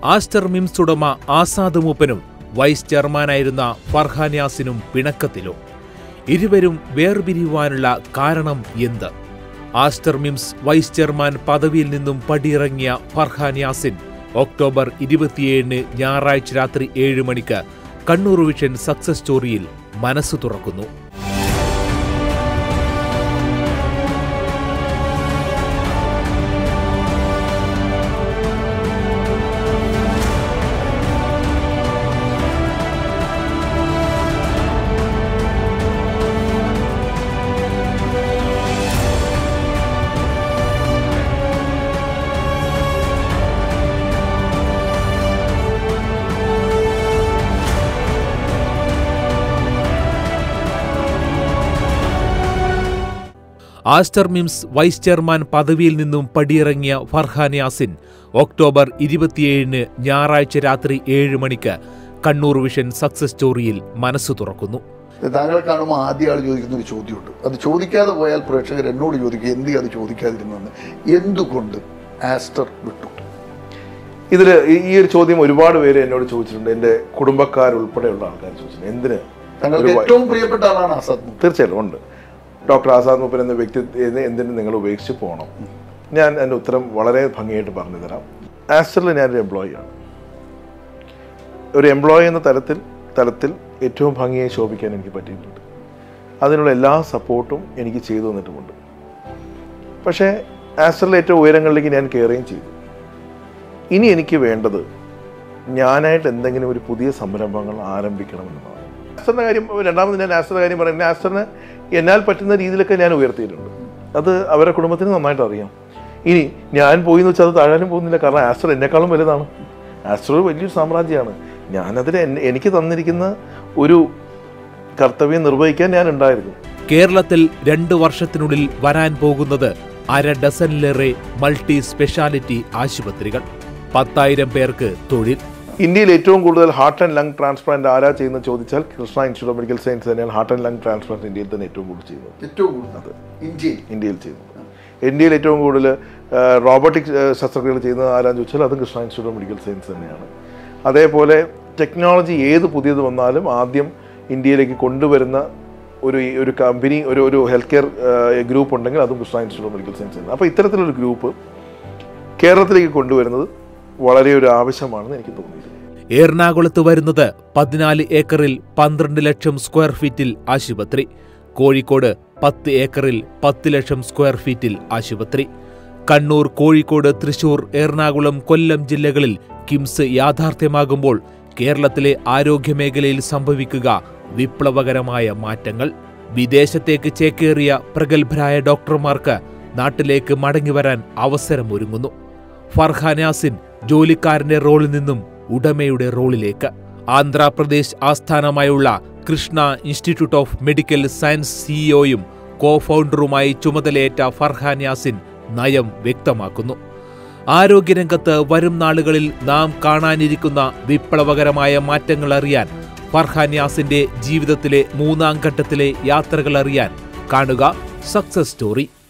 Aster MIMS ഉടമ ആസാദ് മൂപ്പനും vice ചെയർമാനായിരുന്ന ഫർഹാൻ യാസിനും പിണക്കത്തിലോ ഇരുവരും വേർപിരിയുവാനുള്ള കാരണം എന്ത് ആസ്റ്റർ മിംസ് വൈസ് ചെയർമാൻ പദവിയിൽ നിന്നും പടിയിറങ്ങിയ ഫർഹാൻ യാസിൻ ഒക്ടോബർ ഇരുപത്തിയേഴിന് ഞായറാഴ്ച രാത്രി ഏഴ് മണിക്ക് കണ്ണൂർ വിഷൻ സക്സസ് സ്റ്റോറിയിൽ മനസ്സ് തുറക്കുന്നു ആസ്റ്റർ മിംസ് വൈസ് ചെയർമാൻ പദവിയിൽ നിന്നും പടിയിറങ്ങിയ ഫർഹാൻ യാസിൻ ഒക്ടോബർ ഇരുപത്തിയേഴിന് ഞായറാഴ്ച രാത്രി ഏഴ് മണിക്ക് കണ്ണൂർ വിഷൻ സക്സസ് സ്റ്റോറിയിൽ മനസ്സ് തുറക്കുന്നു താങ്കളെ കാണുമ്പോൾ ആദ്യ ആൾ ചോദിക്കുന്ന ഒരു ചോദ്യമുണ്ട് അത് ചോദിക്കാതെ പോയാൽ പ്രേക്ഷകർ എന്നോട് ചോദിക്കും എന്തി അത് ചോദിക്കാതിരുന്നെന്ന് എന്തുകൊണ്ട് ആസ്റ്റർ വിട്ടു ഇതിൽ ഈ ഒരു ചോദ്യം ഒരുപാട് പേര് എന്നോട് ചോദിച്ചിട്ടുണ്ട് എൻ്റെ കുടുംബക്കാരുൾപ്പെടെയുള്ള ആൾക്കാർ ചോദിച്ചിട്ടുണ്ട് എന്തിന് താങ്കൾക്ക് ഒരു വ- ഏറ്റവും പ്രിയപ്പെട്ട ആളാണ് ആസാദ് മുത്ത്. തീർച്ചയായിട്ടും ഉണ്ട് ഡോക്ടർ ആസാദ് മൂപ്പൻ എന്ന വ്യക്തി എന്നെ എന്തിന് നിങ്ങൾ ഉപേക്ഷിച്ച് പോകണം ഞാൻ എൻ്റെ ഉത്തരം വളരെ ഭംഗിയായിട്ട് പറഞ്ഞു തരാം ആസ്റ്ററിൽ ഞാനൊരു എംപ്ലോയി ആണ് ഒരു എംപ്ലോയി എന്ന തലത്തിൽ തലത്തിൽ ഏറ്റവും ഭംഗിയായി ശോഭിക്കാൻ എനിക്ക് പറ്റിയിട്ടുണ്ട് അതിനുള്ള എല്ലാ സപ്പോർട്ടും എനിക്ക് ചെയ്തു തന്നിട്ടുമുണ്ട് പക്ഷേ ആസ്റ്ററിലെ ഏറ്റവും ഉയരങ്ങളിലേക്ക് ഞാൻ കയറുകയും ചെയ്തു ഇനി എനിക്ക് വേണ്ടത് ഞാനായിട്ട് എന്തെങ്കിലും ഒരു പുതിയ സംരംഭങ്ങൾ ആരംഭിക്കണം എന്നതാണ് ആസ്റ്ററിൻ്റെ കാര്യം രണ്ടാമത് ഞാൻ ആസ്റ്ററിൻ്റെ കാര്യം പറയുന്നത് ആസ്റ്ററിന് എന്നാൽ പറ്റുന്ന രീതിയിലൊക്കെ ഞാൻ ഉയർത്തിയിട്ടുണ്ട് അത് അവരുടെ കുടുംബത്തിന് നന്നായിട്ട് അറിയാം ഇനി ഞാൻ പോയി എന്ന് വെച്ചാൽ അത് താഴാനും പോകുന്നില്ല കാരണം ആസ്റ്റർ എന്നെക്കാളും വലുതാണ് ആസ്റ്റർ ഒരു വലിയൊരു സാമ്രാജ്യമാണ് ഞാനതിൽ എന്നെ- എനിക്ക് തന്നിരിക്കുന്ന ഒരു കർത്തവ്യം നിർവഹിക്കാൻ ഞാൻ ഉണ്ടായിരുന്നു കേരളത്തിൽ രണ്ടു വർഷത്തിനുള്ളിൽ വരാൻ പോകുന്നത് അര ഡസനിലേറെ മൾട്ടി സ്പെഷ്യാലിറ്റി ആശുപത്രികൾ പത്തായിരം പേർക്ക് തൊഴിൽ ഇന്ത്യയിൽ ഏറ്റവും കൂടുതൽ ഹാർട്ട് ആൻഡ് ലങ് ട്രാൻസ്പ്ലാന്റ് ആരാ ചെയ്യുന്നത് ചോദിച്ചാൽ Krishna institute of medical science തന്നെയാണ് ഹാർട്ട് ആൻഡ് ലങ് ട്രാൻസ്പ്ലാന്റ് ഇന്ത്യയിൽ തന്നെ ഏറ്റവും കൂടുതൽ ചെയ്യുന്നത് ഏറ്റവും കൂടുതൽ ഇന്ത്യയിൽ ഇന്ത്യയിൽ ചെയ്യുന്നത് ഇന്ത്യയിൽ ഏറ്റവും കൂടുതൽ റോബോട്ടിക് ശസ്ത്രക്രിയകൾ ചെയ്യുന്നത് ആരാന്ന് ചോദിച്ചാൽ അതും Krishna institute of medical science തന്നെയാണ് അതേപോലെ ടെക്നോളജി ഏത് പുതിയത് വന്നാലും ആദ്യം ഇന്ത്യയിലേക്ക് കൊണ്ടുവരുന്ന ഒരു ഒരു കമ്പനി ഒരു ഒരു ഹെൽത്ത് കെയർ ഗ്രൂപ്പ് ഉണ്ടെങ്കിൽ അതും Krishna institute of medical science ആണ് അപ്പോൾ ഇത്തരത്തിലൊരു ഗ്രൂപ്പ് കേരളത്തിലേക്ക് കൊണ്ടുവരുന്നത് വളരെ ഒരു ആവശ്യമാണെന്ന് എനിക്ക് തോന്നിയിരുന്നു എറണാകുളത്ത് വരുന്നത് പതിനാല് ഏക്കറിൽ പന്ത്രണ്ട് ലക്ഷം സ്ക്വയർ ഫീറ്റിൽ ആശുപത്രി കോഴിക്കോട് പത്ത് ഏക്കറിൽ പത്ത് ലക്ഷം സ്ക്വയർ ഫീറ്റിൽ ആശുപത്രി കണ്ണൂർ കോഴിക്കോട് തൃശൂർ എറണാകുളം കൊല്ലം ജില്ലകളിൽ കിംസ് യാഥാർത്ഥ്യമാകുമ്പോൾ കേരളത്തിലെ ആരോഗ്യമേഖലയിൽ സംഭവിക്കുക വിപ്ലവകരമായ മാറ്റങ്ങൾ വിദേശത്തേക്ക് ചേക്കേറിയ പ്രഗത്ഭരായ ഡോക്ടർമാർക്ക് നാട്ടിലേക്ക് മടങ്ങിവരാൻ അവസരമൊരുങ്ങുന്നു ഫർഹാൻ യാസിൻ ജോലിക്കാരന്റെ റോളിൽ നിന്നും ഉടമയുടെ റോളിലേക്ക് ആന്ധ്രാപ്രദേശ് ആസ്ഥാനമായുള്ള Krishna institute of medical science സിഇഒയും കോ ഫൗണ്ടറുമായി ചുമതലയേറ്റ ഫർഹാൻ യാസിൻ നയം വ്യക്തമാക്കുന്നു ആരോഗ്യരംഗത്ത് വരും നാളുകളിൽ നാം കാണാനിരിക്കുന്ന വിപ്ലവകരമായ മാറ്റങ്ങൾ അറിയാൻ ഫർഹാൻ യാസിന്റെ ജീവിതത്തിലെ മൂന്നാം ഘട്ടത്തിലെ യാത്രകൾ അറിയാൻ കാണുക സക്സസ് സ്റ്റോറി